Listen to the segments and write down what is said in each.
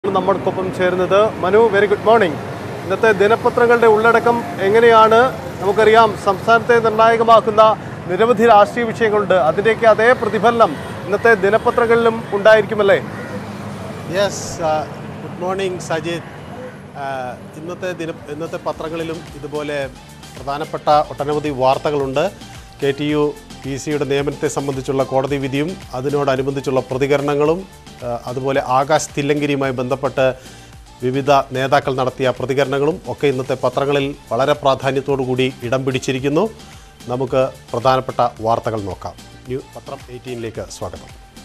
നമ്മൾക്കൊപ്പം ചേരുന്നത് Manu very good morning ഇന്നത്തെ ദിനപത്രങ്ങളുടെ ഉള്ളടക്കം എങ്ങനെയാണ് നമുക്കറിയാം സംസ്ഥാനത്തെ നിർണായകമാക്കുന്ന നിരവധി രാഷ്ട്രീയ വിഷയങ്ങളുണ്ട് അതിൻ്റെയൊക്കെ അതേ പ്രതിഫലനം ഇന്നത്തെ ദിനപത്രങ്ങളിലും ഉണ്ടായിരിക്കുമല്ലേ യെസ് ഗുഡ് മോർണിംഗ് സജിത് ആഹ് ഇന്നത്തെ ദിന ഇന്നത്തെ പത്രങ്ങളിലും ഇതുപോലെ പ്രധാനപ്പെട്ട ഒട്ടനവധി വാർത്തകളുണ്ട് കെ ടി യു പി സിയുടെ നിയമനത്തെ സംബന്ധിച്ചുള്ള കോടതി വിധിയും അതിനോടനുബന്ധിച്ചുള്ള പ്രതികരണങ്ങളും ആഹ് അതുപോലെ ആകാശ് തില്ലങ്കരിയുമായി ബന്ധപ്പെട്ട് വിവിധ നേതാക്കൾ നടത്തിയ പ്രതികരണങ്ങളും ഒക്കെ ഇന്നത്തെ പത്രങ്ങളിൽ വളരെ പ്രാധാന്യത്തോടു കൂടി ഇടം പിടിച്ചിരിക്കുന്നു നമുക്ക് പ്രധാനപ്പെട്ട വാർത്തകൾ നോക്കാം ന്യൂ പത്രം എയ്റ്റീനിലേക്ക് സ്വാഗതം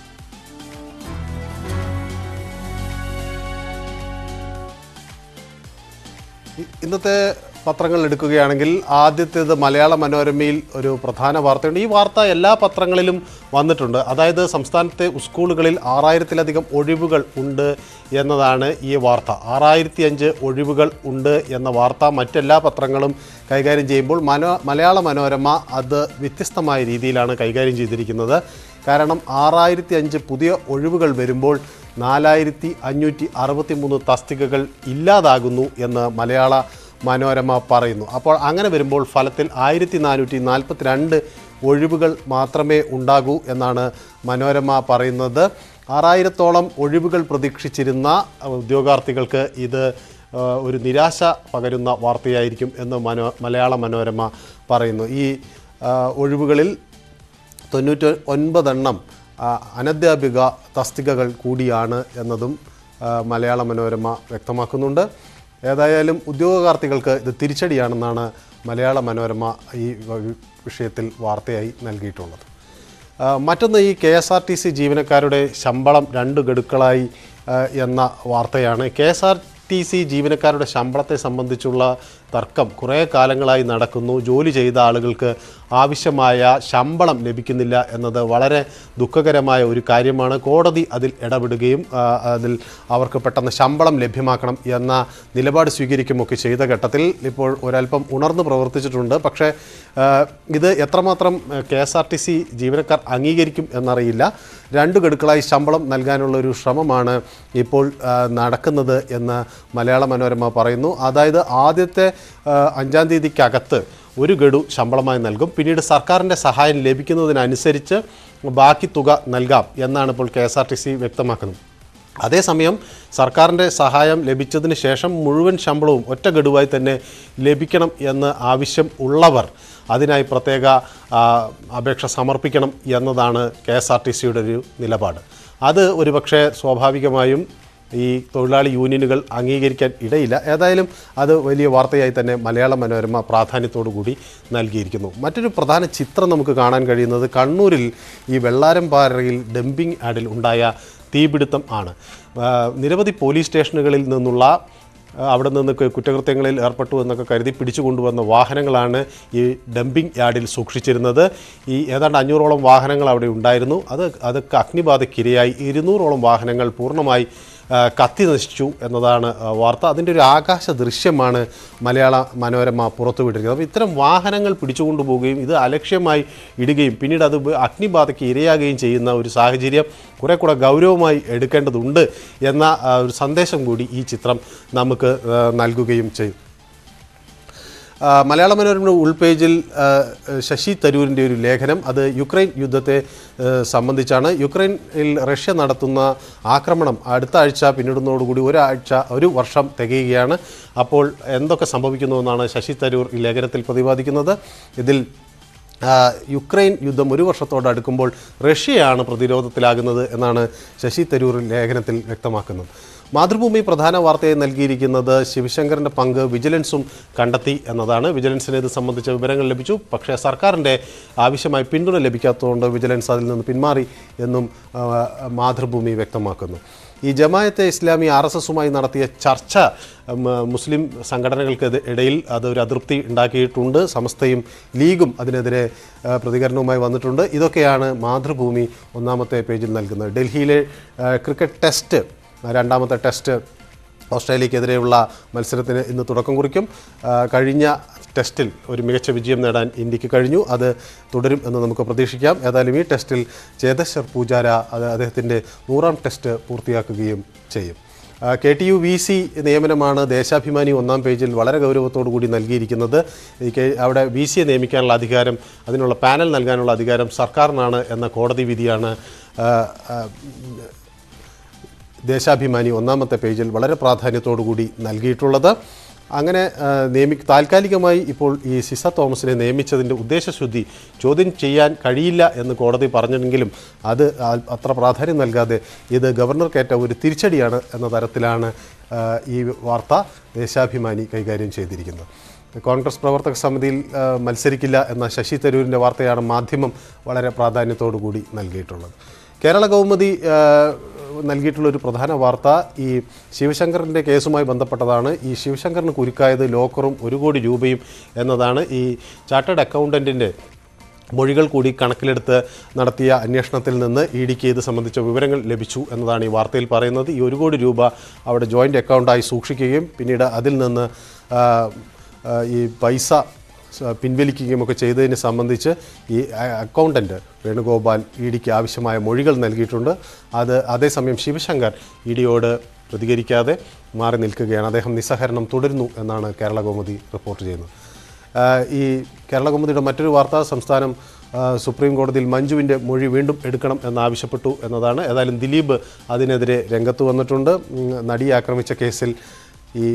ഇ- ഇന്നത്തെ പത്രങ്ങൾ എടുക്കുകയാണെങ്കിൽ ആദ്യത്തേത് മലയാള മനോരമയിൽ ഒരു പ്രധാന വാർത്തയുണ്ട് ഈ വാർത്ത എല്ലാ പത്രങ്ങളിലും വന്നിട്ടുണ്ട് അതായത് സംസ്ഥാനത്തെ സ്കൂളുകളിൽ ആറായിരത്തിലധികം ഒഴിവുകൾ ഉണ്ട് എന്നതാണ് ഈ വാർത്ത ആറായിരത്തി അഞ്ച് ഒഴിവുകൾ ഉണ്ട് എന്ന വാർത്ത മറ്റെല്ലാ പത്രങ്ങളും കൈകാര്യം ചെയ്യുമ്പോൾ മനോ മലയാള മനോരമ അത് വ്യത്യസ്തമായ രീതിയിലാണ് കൈകാര്യം ചെയ്തിരിക്കുന്നത് കാരണം ആറായിരത്തി അഞ്ച് പുതിയ ഒഴിവുകൾ വരുമ്പോൾ നാലായിരത്തി അഞ്ഞൂറ്റി അറുപത്തി മൂന്ന് തസ്തികകൾ ഇല്ലാതാകുന്നു എന്ന് മലയാള മനോരമ പറയുന്നു അപ്പോൾ അങ്ങനെ വരുമ്പോൾ ഫലത്തിൽ ആയിരത്തി നാനൂറ്റി നാൽപ്പത്തി രണ്ട് ഒഴിവുകൾ മാത്രമേ ഉണ്ടാകൂ എന്നാണ് മനോരമ പറയുന്നത് ആറായിരത്തോളം ഒഴിവുകൾ പ്രതീക്ഷിച്ചിരുന്ന ഉദ്യോഗാർത്ഥികൾക്ക് ഇത് ആ, ഒരു നിരാശ പകരുന്ന വാർത്തയായിരിക്കും എന്ന് മനോ മലയാള മനോരമ പറയുന്നു ഈ ആ, ഒഴിവുകളിൽ തൊണ്ണൂറ്റി ഒൻപതെണ്ണം ആ, അനധ്യാപിക തസ്തികകൾ കൂടിയാണ് എന്നതും ആ, മലയാള മനോരമ വ്യക്തമാക്കുന്നുണ്ട് ഏതായാലും ഉദ്യോഗാർത്ഥികൾക്ക് ഇത് തിരിച്ചടിയാണെന്നാണ് മലയാള മനോരമ ഈ വ- വിഷയത്തിൽ വാർത്തയായി നൽകിയിട്ടുള്ളത് ആ, മറ്റൊന്ന് ഈ K S R T C ജീവനക്കാരുടെ ശമ്പളം രണ്ട് ഗഡുക്കളായി ആ, എന്ന വാർത്തയാണ് K S R T C ജീവനക്കാരുടെ ശമ്പളത്തെ സംബന്ധിച്ചുള്ള തർക്കം കുറേ കാലങ്ങളായി നടക്കുന്നു ജോലി ചെയ്ത ആളുകൾക്ക് ആവശ്യമായ ശമ്പളം ലഭിക്കുന്നില്ല എന്നത് വളരെ ദുഃഖകരമായ ഒരു കാര്യമാണ് കോടതി അതിൽ ഇടപെടുകയും ആ, അതിൽ അവർക്ക് പെട്ടെന്ന് ശമ്പളം ലഭ്യമാക്കണം എന്ന നിലപാട് സ്വീകരിക്കുമൊക്കെ ചെയ്ത ഘട്ടത്തിൽ ഇപ്പോൾ ഒരല്പം ഉണർന്ന് പ്രവർത്തിച്ചിട്ടുണ്ട് പക്ഷേ ആ, ഇത് എത്രമാത്രം K S R T C ജീവനക്കാർ അംഗീകരിക്കും എന്നറിയില്ല രണ്ട് ഗഡുക്കളായി ശമ്പളം നൽകാനുള്ള ഒരു ശ്രമമാണ് ഇപ്പോൾ ആ, നടക്കുന്നത് എന്ന് മലയാള മനോരമ പറയുന്നു അതായത് ആദ്യത്തെ ആ, അഞ്ചാം തീയതിക്കകത്ത് ഒരു ഗഡു ശമ്പളമായി നൽകും പിന്നീട് സർക്കാരിൻ്റെ സഹായം ലഭിക്കുന്നതിനനുസരിച്ച് ബാക്കി തുക നൽകാം എന്നാണ് ഇപ്പോൾ K S R T C വ്യക്തമാക്കുന്നത് അതേസമയം സർക്കാരിൻ്റെ സഹായം ലഭിച്ചതിന് ശേഷം മുഴുവൻ ശമ്പളവും ഒറ്റ ഗഡുവായി തന്നെ ലഭിക്കണം എന്ന് ആവശ്യം ഉള്ളവർ അതിനായി പ്രത്യേക ആ, അപേക്ഷ സമർപ്പിക്കണം എന്നതാണ് കെ എസ് ആർ ടി സിയുടെ ഒരു നിലപാട് അത് ഒരുപക്ഷെ സ്വാഭാവികമായും ഈ തൊഴിലാളി യൂണിയനുകൾ അംഗീകരിക്കാൻ ഇടയില്ല ഏതായാലും അത് വലിയ വാർത്തയായി തന്നെ മലയാള മനോരമ പ്രാധാന്യത്തോടു കൂടി നൽകിയിരിക്കുന്നു മറ്റൊരു പ്രധാന ചിത്രം നമുക്ക് കാണാൻ കഴിയുന്നത് കണ്ണൂരിൽ ഈ വെള്ളാരംപാറയിൽ ഡംപിംഗ് ആഡിൽ ഉണ്ടായ തീപിടുത്തം ആണ് ആ, നിരവധി പോലീസ് സ്റ്റേഷനുകളിൽ നിന്നുള്ള ആ, അവിടെ നിന്ന് കു- കുറ്റകൃത്യങ്ങളിൽ ഏർപ്പെട്ടു എന്നൊക്കെ കരുതി പിടിച്ചു കൊണ്ടുവന്ന വാഹനങ്ങളാണ് ഈ ഡംപിംഗ് യാർഡിൽ സൂക്ഷിച്ചിരുന്നത് ഈ ഏതാണ്ട് അഞ്ഞൂറോളം വാഹനങ്ങൾ അവിടെ ഉണ്ടായിരുന്നു അത് അതൊക്കെ അഗ്നിബാധയ്ക്കിരയായി ഇരുന്നൂറോളം വാഹനങ്ങൾ പൂർണ്ണമായി ആ, കത്തി നശിച്ചു എന്നതാണ് ആ, വാർത്ത അതിൻ്റെ ഒരു ആകാശ ദൃശ്യമാണ് മലയാള മനോരമ പുറത്തുവിട്ടിരിക്കുന്നത് അപ്പോൾ ഇത്തരം വാഹനങ്ങൾ പിടിച്ചുകൊണ്ടുപോവുകയും ഇത് അലക്ഷ്യമായി ഇടുകയും പിന്നീട് അത് ഉപ- അഗ്നിബാധയ്ക്ക് ഇരയാകുകയും ചെയ്യുന്ന ഒരു സാഹചര്യം കുറെ കൂടെ ഗൗരവമായി എടുക്കേണ്ടതുണ്ട് എന്ന ആ, ഒരു സന്ദേശം കൂടി ഈ ചിത്രം നമുക്ക് ആ, നൽകുകയും ചെയ്യും ആ, മലയാള മനോരമ ഉൾപേജിൽ ആ, ശശി തരൂരിൻ്റെ ഒരു ലേഖനം അത് യുക്രൈൻ യുദ്ധത്തെ ആ, സംബന്ധിച്ചാണ് യുക്രൈനിൽ റഷ്യ നടത്തുന്ന ആക്രമണം അടുത്ത ആഴ്ച പിന്നിടുന്നതോടുകൂടി ഒരാഴ്ച ഒരു വർഷം തികയുകയാണ് അപ്പോൾ എന്തൊക്കെ സംഭവിക്കുന്നു എന്നാണ് ശശി തരൂർ ഈ ലേഖനത്തിൽ പ്രതിപാദിക്കുന്നത് ഇതിൽ ആ, യുക്രൈൻ യുദ്ധം ഒരു വർഷത്തോട് അടുക്കുമ്പോൾ റഷ്യയാണ് പ്രതിരോധത്തിലാകുന്നത് എന്നാണ് ശശി തരൂർ ലേഖനത്തിൽ വ്യക്തമാക്കുന്നത് മാതൃഭൂമി പ്രധാന വാർത്തയായി നൽകിയിരിക്കുന്നത് ശിവശങ്കറിൻ്റെ പങ്ക് വിജിലൻസും കണ്ടെത്തി എന്നതാണ് വിജിലൻസിന് ഇത് സംബന്ധിച്ച വിവരങ്ങൾ ലഭിച്ചു പക്ഷേ സർക്കാരിൻ്റെ ആവശ്യമായ പിന്തുണ ലഭിക്കാത്തതുകൊണ്ട് വിജിലൻസ് അതിൽ നിന്ന് പിന്മാറി എന്നും ആ, മാതൃഭൂമി വ്യക്തമാക്കുന്നു ഈ ജമായത്തെ ഇസ്ലാമി ആർ എസ് എസുമായി നടത്തിയ ചർച്ച ഉം, മുസ്ലിം സംഘടനകൾക്ക് ഇത് ഇടയിൽ അതൊരു അതൃപ്തി ഉണ്ടാക്കിയിട്ടുണ്ട് സമസ്തയും ലീഗും അതിനെതിരെ ആ, പ്രതികരണവുമായി വന്നിട്ടുണ്ട് ഇതൊക്കെയാണ് മാതൃഭൂമി ഒന്നാമത്തെ പേജിൽ നൽകുന്നത് ഡൽഹിയിലെ ആ, ക്രിക്കറ്റ് ടെസ്റ്റ് രണ്ടാമത്തെ ടെസ്റ്റ് ഓസ്ട്രേലിയക്കെതിരെയുള്ള മത്സരത്തിന് ഇന്ന് തുടക്കം കുറിക്കും ആ, കഴിഞ്ഞ ടെസ്റ്റിൽ ഒരു മികച്ച വിജയം നേടാൻ ഇന്ത്യക്ക് കഴിഞ്ഞു അത് തുടരും എന്ന് നമുക്ക് പ്രതീക്ഷിക്കാം ഏതായാലും ഈ ടെസ്റ്റിൽ ചേതശ്വർ പൂജാര അത് അദ്ദേഹത്തിൻ്റെ നൂറാം ടെസ്റ്റ് പൂർത്തിയാക്കുകയും ചെയ്യും K T U V C നിയമനമാണ് ദേശാഭിമാനി ഒന്നാം പേജിൽ വളരെ ഗൗരവത്തോടു കൂടി നൽകിയിരിക്കുന്നത് ഈ കെ- അവിടെ വി സിയെ നിയമിക്കാനുള്ള അധികാരം അതിനുള്ള പാനൽ നൽകാനുള്ള അധികാരം സർക്കാരിനാണ് എന്ന കോടതി വിധിയാണ് ആ, ആ, ദേശാഭിമാനി ഒന്നാമത്തെ പേജിൽ വളരെ പ്രാധാന്യത്തോടു കൂടി നൽകിയിട്ടുള്ളത് അങ്ങനെ ആ, നിയമി താൽക്കാലികമായി ഇപ്പോൾ ഈ സിസ തോമസിനെ നിയമിച്ചതിൻ്റെ ഉദ്ദേശശുദ്ധി ചോദ്യം ചെയ്യാൻ കഴിയില്ല എന്ന് കോടതി പറഞ്ഞെങ്കിലും അത് ആ- അത്ര പ്രാധാന്യം നൽകാതെ ഇത് ഗവർണർക്കേറ്റ ഒരു തിരിച്ചടിയാണ് എന്ന തരത്തിലാണ് ആ, ഈ വാർത്ത ദേശാഭിമാനി കൈകാര്യം ചെയ്തിരിക്കുന്നത് കോൺഗ്രസ് പ്രവർത്തക സമിതിയിൽ ആ, മത്സരിക്കില്ല എന്ന ശശി തരൂരിൻ്റെ വാർത്തയാണ് മാധ്യമം വളരെ പ്രാധാന്യത്തോടു കൂടി നൽകിയിട്ടുള്ളത് കേരള കൗമുദി ആ, നൽകിയിട്ടുള്ള ഒരു പ്രധാന വാർത്ത ഈ ശിവശങ്കറിൻ്റെ കേസുമായി ബന്ധപ്പെട്ടതാണ് ഈ ശിവശങ്കറിന് കുരുക്കായത് ലോക്കറും ഒരു കോടി രൂപയും എന്നതാണ് ഈ ചാർട്ടേഡ് അക്കൗണ്ടൻറ്റിൻ്റെ മൊഴികൾ കൂടി കണക്കിലെടുത്ത് നടത്തിയ അന്വേഷണത്തിൽ നിന്ന് ഇ ഡിക്ക് ഇത് സംബന്ധിച്ച വിവരങ്ങൾ ലഭിച്ചു എന്നതാണ് ഈ വാർത്തയിൽ പറയുന്നത് ഈ ഒരു കോടി രൂപ അവിടെ ജോയിൻ്റ് അക്കൗണ്ടായി സൂക്ഷിക്കുകയും പിന്നീട് അതിൽ നിന്ന് ആ, ആ, ഈ പൈസ സ- പിൻവലിക്കുകയും ഒക്കെ ചെയ്തതിനെ സംബന്ധിച്ച് ഈ അക്കൗണ്ടൻറ്റ് വേണുഗോപാൽ ഇ ഡിക്ക് ആവശ്യമായ മൊഴികൾ നൽകിയിട്ടുണ്ട് അത് അതേസമയം ശിവശങ്കർ ഇ ഡിയോട് പ്രതികരിക്കാതെ മാറി നിൽക്കുകയാണ് അദ്ദേഹം നിസ്സഹരണം തുടരുന്നു എന്നാണ് കേരള കൗമുദി റിപ്പോർട്ട് ചെയ്യുന്നത് ആഹ് ഈ കേരള കൗമുദിയുടെ മറ്റൊരു വാർത്ത സംസ്ഥാനം ആഹ് സുപ്രീം കോടതിയിൽ മഞ്ജുവിൻ്റെ മൊഴി വീണ്ടും എടുക്കണം എന്നാവശ്യപ്പെട്ടു എന്നതാണ് ഏതായാലും ദിലീപ് അതിനെതിരെ രംഗത്ത് വന്നിട്ടുണ്ട് ഉം, നടിയെ ആക്രമിച്ച കേസിൽ ഈ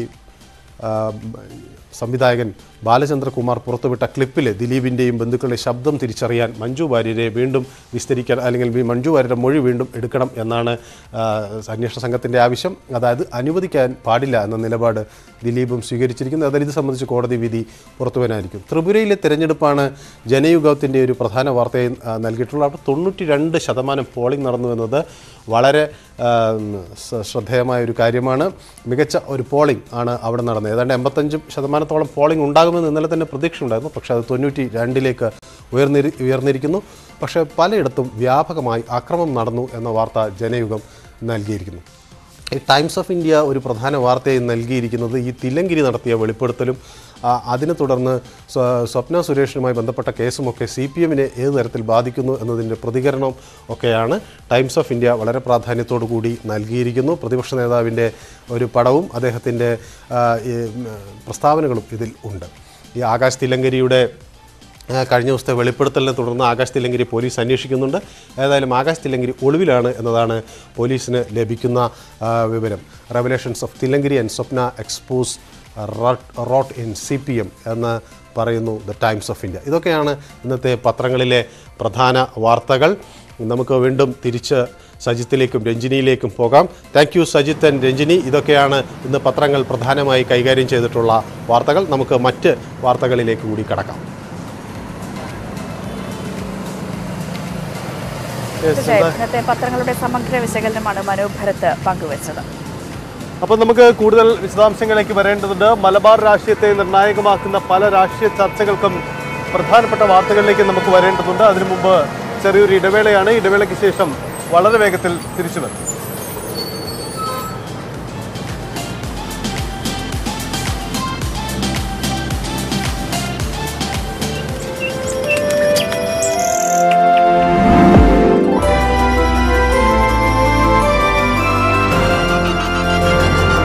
ആഹ് സംവിധായകൻ ബാലചന്ദ്രകുമാർ പുറത്തുവിട്ട ക്ലിപ്പിൽ ദിലീപിൻ്റെയും ബന്ധുക്കളുടെ ശബ്ദം തിരിച്ചറിയാൻ മഞ്ജു വാര്യരെ വീണ്ടും വിസ്തരിക്കാൻ അല്ലെങ്കിൽ വി- മഞ്ജു വാര്യരുടെ മൊഴി വീണ്ടും എടുക്കണം എന്നാണ് ആഹ് അന്വേഷണ സംഘത്തിൻ്റെ ആവശ്യം അതായത് അനുവദിക്കാൻ പാടില്ല എന്ന നിലപാട് ദിലീപും സ്വീകരിച്ചിരിക്കുന്നത് അതായത് ഇത് സംബന്ധിച്ച് കോടതി വിധി പുറത്തുവരാനിരിക്കും ത്രിപുരയിലെ തെരഞ്ഞെടുപ്പാണ് ജനയുഗത്തിൻ്റെ ഒരു പ്രധാന വാർത്തയായി ആ, നൽകിയിട്ടുള്ളത് അവിടെ തൊണ്ണൂറ്റി രണ്ട് ശതമാനം പോളിംഗ് നടന്നു എന്നത് വളരെ ആ, സ- ശ്രദ്ധേയമായ ഒരു കാര്യമാണ് മികച്ച ഒരു പോളിംഗ് ആണ് അവിടെ നടന്നത് ഏതാണ്ട് എൺപത്തഞ്ച് ശതമാനത്തോളം പോളിംഗ് ഉണ്ടാകുമെന്ന് ഇന്നലെ തന്നെ പ്രതീക്ഷയുണ്ടായിരുന്നു പക്ഷേ അത് തൊണ്ണൂറ്റി രണ്ടിലേക്ക് ഉയർന്നിരി ഉയർന്നിരിക്കുന്നു പക്ഷേ പലയിടത്തും വ്യാപകമായി അക്രമം നടന്നു എന്ന വാർത്ത ജനയുഗം നൽകിയിരിക്കുന്നു ഈ ടൈംസ് ഓഫ് ഇന്ത്യ ഒരു പ്രധാന വാർത്തയായി നൽകിയിരിക്കുന്നത് ഈ തില്ലങ്കിരി നടത്തിയ വെളിപ്പെടുത്തലും ആ, അതിനെ തുടർന്ന് സ്വ- സ്വപ്ന സുരേഷിനുമായി ബന്ധപ്പെട്ട കേസുമൊക്കെ സി പി എമ്മിനെ ഏത് തരത്തിൽ ബാധിക്കുന്നു എന്നതിൻ്റെ പ്രതികരണം ഒക്കെയാണ് ടൈംസ് ഓഫ് ഇന്ത്യ വളരെ പ്രാധാന്യത്തോടു കൂടി നൽകിയിരിക്കുന്നു പ്രതിപക്ഷ നേതാവിൻ്റെ ഒരു പടവും അദ്ദേഹത്തിൻ്റെ ആ, ഈ, ഉം, പ്രസ്താവനകളും ഇതിൽ ഉണ്ട് ഈ ആകാശ് തില്ലങ്കരിയുടെ ആ, കഴിഞ്ഞ ദിവസത്തെ വെളിപ്പെടുത്തലിനെ തുടർന്ന് ആകാശ് തില്ലങ്കരി പോലീസ് അന്വേഷിക്കുന്നുണ്ട് ഏതായാലും ആകാശ് തില്ലങ്കരി ഒളിവിലാണ് എന്നതാണ് പോലീസിന് ലഭിക്കുന്ന ആ, വിവരം revelations of Thillankeri and Swapna expose rot in C P M എന്ന് പറയുന്നു ദ ടൈംസ് ഓഫ് ഇന്ത്യ ഇതൊക്കെയാണ് ഇന്നത്തെ പത്രങ്ങളിലെ പ്രധാന വാർത്തകൾ നമുക്ക് വീണ്ടും തിരിച്ച് സജിത്തിലേക്കും രഞ്ജിനിയിലേക്കും പോകാം thank you Sajith and Ranjini ഇതൊക്കെയാണ് ഇന്ന് പത്രങ്ങൾ പ്രധാനമായി കൈകാര്യം ചെയ്തിട്ടുള്ള വാർത്തകൾ നമുക്ക് മറ്റ് വാർത്തകളിലേക്ക് കൂടി കടക്കാം തീർച്ചയായും ഇന്നത്തെ പത്രങ്ങളുടെ സമഗ്ര വിശകലനമാണ് മനു ഭരത് പങ്കുവച്ചത് അപ്പോൾ നമുക്ക് കൂടുതൽ വിശദാംശങ്ങളിലേക്ക് വരേണ്ടതുണ്ട് മലബാർ രാഷ്ട്രീയത്തെ നിർണായകമാക്കുന്ന പല രാഷ്ട്രീയ ചർച്ചകൾക്കും പ്രധാനപ്പെട്ട വാർത്തകളിലേക്ക് നമുക്ക് വരേണ്ടതുണ്ട് അതിനു മുമ്പ് ചെറിയൊരു ഇടവേളയാണ് ഇടവേളയ്ക്ക് ശേഷം വളരെ വേഗത്തിൽ തിരിച്ചു വരും